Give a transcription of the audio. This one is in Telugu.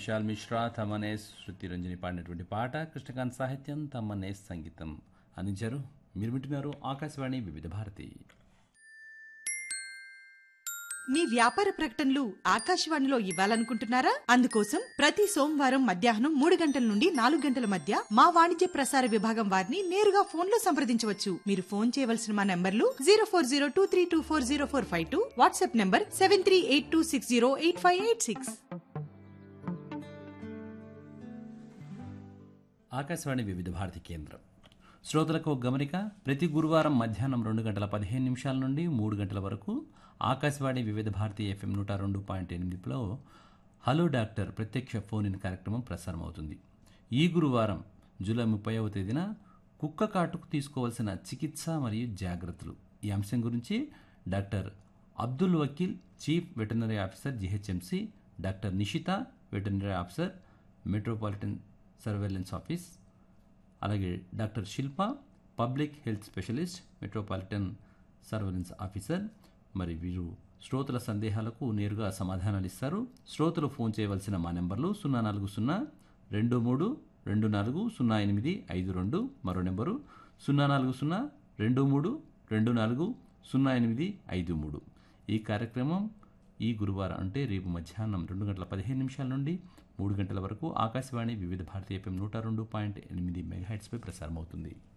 విశాల్ మిశ్రా తమనేస్ శృతి రంజని పాడినటువంటి పాట కృష్ణకాంత్ సాహిత్యం తమనేస్ సంగీతం అందించారు మీరు వింటున్నారు ఆకాశవాణి వివిధ భారతి మీ వ్యాపార ప్రకటనలు ఆకాశవాణిలో ఇవ్వాలనుకుంటున్నారా అందుకోసం ప్రతి సోమవారం మధ్యాహ్నం మూడు గంటల నుండి నాలుగు గంటల మధ్య మా వాణిజ్య ప్రసార విభాగం వారిని నేరుగా ఫోన్ లో సంప్రదించవచ్చు మీరు ఫోన్ చేయవలసిన మా నంబర్లు zero four zero two three two four zero four five two WhatsApp number seven three eight two six zero eight five eight six Akashvani Vividh Bharati కేంద్రం శ్రోతలకు ఒక గమనిక ప్రతి గురువారం మధ్యాహ్నం రెండు గంటల పదిహేను నిమిషాల నుండి మూడు గంటల వరకు ఆకాశవాణి వివిధ భారతి ఎఫ్ఎం నూట రెండు పాయింట్ ఎనిమిదిలో హలో డాక్టర్ ప్రత్యక్ష ఫోన్ ఇన్ కార్యక్రమం ప్రసారం అవుతుంది ఈ గురువారం జూలై ముప్పైవ తేదీన కుక్క కాటుకు తీసుకోవాల్సిన చికిత్స మరియు జాగ్రత్తలు ఈ అంశం గురించి doctor Abdul Vakil chief veterinary officer GHMC doctor Nishita veterinary officer metropolitan surveillance office అలాగే doctor Shilpa public health specialist metropolitan surveillance officer మరి వీరు శ్రోతల సందేహాలకు నేరుగా సమాధానాలు ఇస్తారు శ్రోతలు ఫోన్ చేయవలసిన మా నెంబర్లు సున్నా నాలుగు సున్నా రెండు మూడు రెండు నాలుగు సున్నా ఎనిమిది ఐదు రెండు మరో నెంబరు సున్నా నాలుగు సున్నా రెండు మూడు రెండు నాలుగు సున్నా ఎనిమిది ఐదు మూడు ఈ కార్యక్రమం ఈ గురువారం అంటే రేపు మధ్యాహ్నం రెండు గంటల పదిహేను నిమిషాల నుండి మూడు గంటల వరకు ఆకాశవాణి వివిధ భారతీయ ఎఫ్ఎం నూట రెండు పాయింట్ ఎనిమిది మెగాహెట్స్పై ప్రసారం అవుతుంది